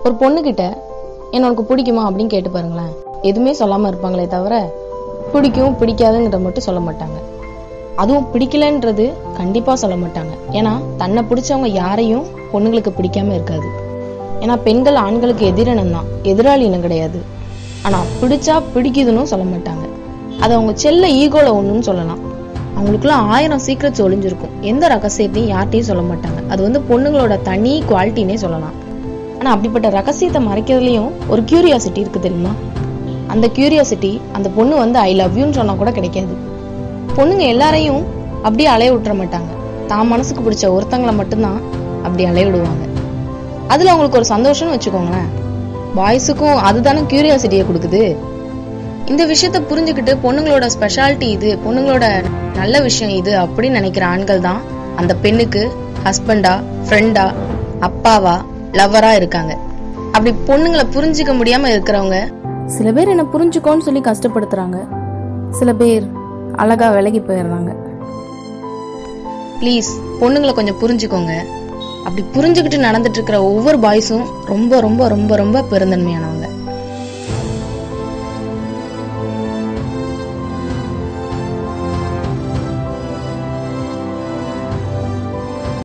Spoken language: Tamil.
ஒரு பொண்ணுகிட்ட என்ன உனக்கு பிடிக்குமா அப்படின்னு கேட்டு பாருங்களேன் எதுவுமே சொல்லாம இருப்பாங்களே தவிர பிடிக்கும் பிடிக்காதுங்கிறத மட்டும் சொல்ல மாட்டாங்க அதுவும் பிடிக்கலன்றது கண்டிப்பா சொல்ல மாட்டாங்க ஏன்னா தன்னை பிடிச்சவங்க யாரையும் பொண்ணுங்களுக்கு பிடிக்காம இருக்காது ஏன்னா பெண்கள் ஆண்களுக்கு எதிரினம் தான் எதிராளி இனம் கிடையாது ஆனா பிடிச்சா பிடிக்குதுன்னு சொல்ல மாட்டாங்க அது அவங்க செல்ல ஈகோல ஒண்ணுன்னு சொல்லலாம் அவங்களுக்குலாம் ஆயிரம் சீக்ரெட்ஸ் ஒளிஞ்சிருக்கும் எந்த ரகசியத்தையும் யார்ட்டையும் சொல்ல மாட்டாங்க அது வந்து பொண்ணுங்களோட தனி குவாலிட்டினே சொல்லலாம் ஆனா அப்படிப்பட்ட ரகசியத்தை மறைக்கிறதுலயும் ஒரு கியூரியாசிட்டி இருக்கு தெரியுமா அந்த கியூரியாசிட்டி அந்த பொண்ணு வந்து ஐ லவ் யூன்னு சொன்னா கூட கிடைக்காது பொண்ணுங்க எல்லாரையும் அப்படியே அலைய விட்டுற மாட்டாங்க தான் மனசுக்கு பிடிச்ச ஒருத்தங்களை மட்டும்தான் அப்படி அலைய விடுவாங்க அதுல அவங்களுக்கு ஒரு சந்தோஷம்னு வச்சுக்கோங்களேன் பாய்ஸுக்கும் அதுதானே கியூரியாசிட்டியை கொடுக்குது இந்த விஷயத்த புரிஞ்சுக்கிட்டு பொண்ணுங்களோட ஸ்பெஷாலிட்டி இது பொண்ணுங்களோட நல்ல விஷயம் இது அப்படின்னு நினைக்கிற ஆண்கள் தான் அந்த பெண்ணுக்கு ஹஸ்பண்டா ஃப்ரெண்டா அப்பாவா லவ்வரா இருக்காங்க அப்படி பொண்ணுங்களை புரிஞ்சுக்க முடியாம இருக்கிறவங்க சில பேர் என்ன புரிஞ்சுக்கோன்னு சொல்லி கஷ்டப்படுத்துறாங்க சில பேர் அழகா விலகி போயிடுறாங்க ப்ளீஸ் பொண்ணுங்களை கொஞ்சம் புரிஞ்சுக்கோங்க அப்படி புரிஞ்சுக்கிட்டு நடந்துட்டு இருக்கிற ஒவ்வொரு பாய்ஸும் ரொம்ப ரொம்ப ரொம்ப ரொம்ப பெருந்தன்மையானவங்க